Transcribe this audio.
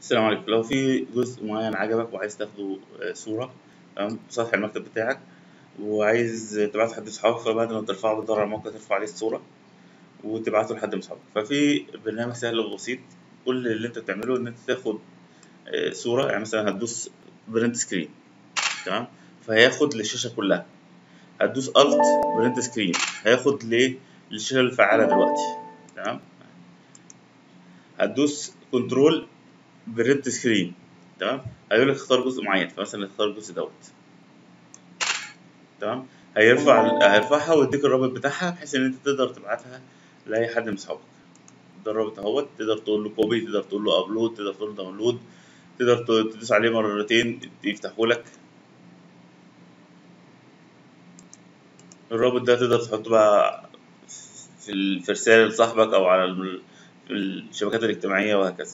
السلام عليكم لو في جزء معين عجبك وعايز تاخده آه، صورة تمام سطح المكتب بتاعك وعايز تبعته لحد صحابك فبعد ما ترفعه بتدور على الموقع ترفع عليه الصورة وتبعته لحد من صحابك ففي برنامج سهل وبسيط كل اللي انت بتعمله ان انت تاخد آه، صورة يعني مثلا هتدوس برنت سكرين تمام فهياخد للشاشة كلها هتدوس الت برنت سكرين هياخد ل- للشاشة الفعالة دلوقتي تمام هتدوس كنترول برنت سكرين تمام هيقول لك اختار جزء معين فمثلا اختار الجزء دوت تمام هيرفع هيرفعها ويديك الرابط بتاعها بحيث ان انت تقدر تبعتها لاي حد من اصحابك ده الرابط اهوت تقدر تقول له كوبي تقدر تقول له ابلود تقدر تقول له داونلود تقدر ت- تدوس عليه مرتين يفتحوا لك الرابط ده تقدر تحطه بقى في ال- في رسالة لصاحبك او على ال- في الشبكات الاجتماعية وهكذا